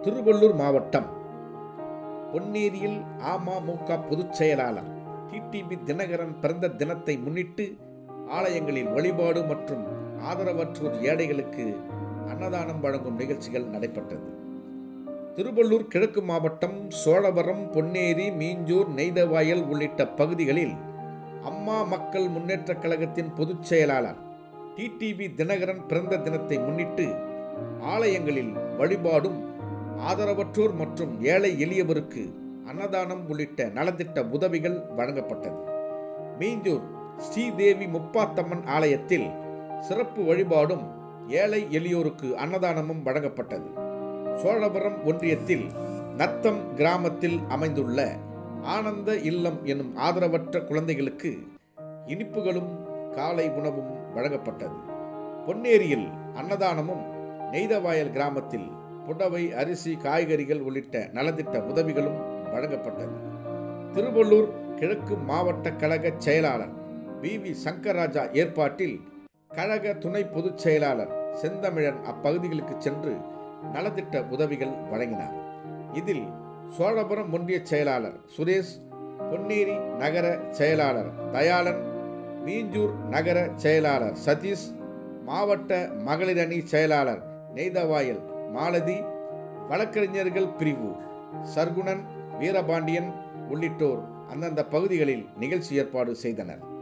திருவள்ளூர் மாவட்டம் பொன்னேரியில் அமமுக பொதுச் செயலாளர் டிடிவி தினகரன் பிறந்த தினத்தை முன்னிட்டு ஆலயங்களில் வழிபாடு மற்றும் ஆதரவற்றோர் ஏழைகளுக்கு அன்னதானம் வழங்கும் நிகழ்ச்சிகள் நடைபெற்றது திருவள்ளூர் கிழக்கு மாவட்டம் சோழவரம் பொன்னேரி மீஞ்சூர் நெய்தவாயல் உள்ளிட்ட பகுதிகளில் அம்மா மக்கள் முன்னேற்றக் கழகத்தின் பொதுச் செயலாளர் டிடிவி தினகரன் பிறந்த தினத்தை முன்னிட்டு ஆலயங்களில் வழிபாடும் ஆதரவற்றோர் மற்றும் ஏழை எளியவருக்கு அன்னதானம் உள்ளிட்ட நலத்திட்ட உதவிகள் வழங்கப்பட்டது மீஞ்சூர் ஸ்ரீதேவி முப்பாத்தம்மன் ஆலயத்தில் சிறப்பு வழிபாடும் ஏழை எளியோருக்கு அன்னதானமும் வழங்கப்பட்டது சோழபுரம் ஒன்றியத்தில் நத்தம் கிராமத்தில் அமைந்துள்ள ஆனந்த இல்லம் எனும் ஆதரவற்ற குழந்தைகளுக்கு இனிப்புகளும் காலை உணவும் வழங்கப்பட்டது பொன்னேரியில் அன்னதானமும் நெய்தவாயல் கிராமத்தில் புடவை அரிசி காய்கறிகள் உள்ளிட்ட நலத்திட்ட உதவிகளும் வழங்கப்பட்டது திருவள்ளூர் கிழக்கு மாவட்ட கழக செயலாளர் வி வி சங்கர்ராஜா ஏற்பாட்டில் கழக துணை பொதுச் செயலாளர் செந்தமிழன் அப்பகுதிகளுக்கு சென்று நலத்திட்ட உதவிகள் வழங்கினார் இதில் சோழபுரம் ஒன்றிய செயலாளர் சுரேஷ் பொன்னேரி நகர செயலாளர் தயாளன் மீஞ்சூர் நகர செயலாளர் சதீஷ் மாவட்ட மகளிர் அணி செயலாளர் நெய்தவாயல் மாலதி வழக்கறிஞர்கள் பிரிவு சர்க்குணன் வீரபாண்டியன் உள்ளிட்டோர் அந்தந்த பகுதிகளில் நிகழ்ச்சி ஏற்பாடு செய்தனர்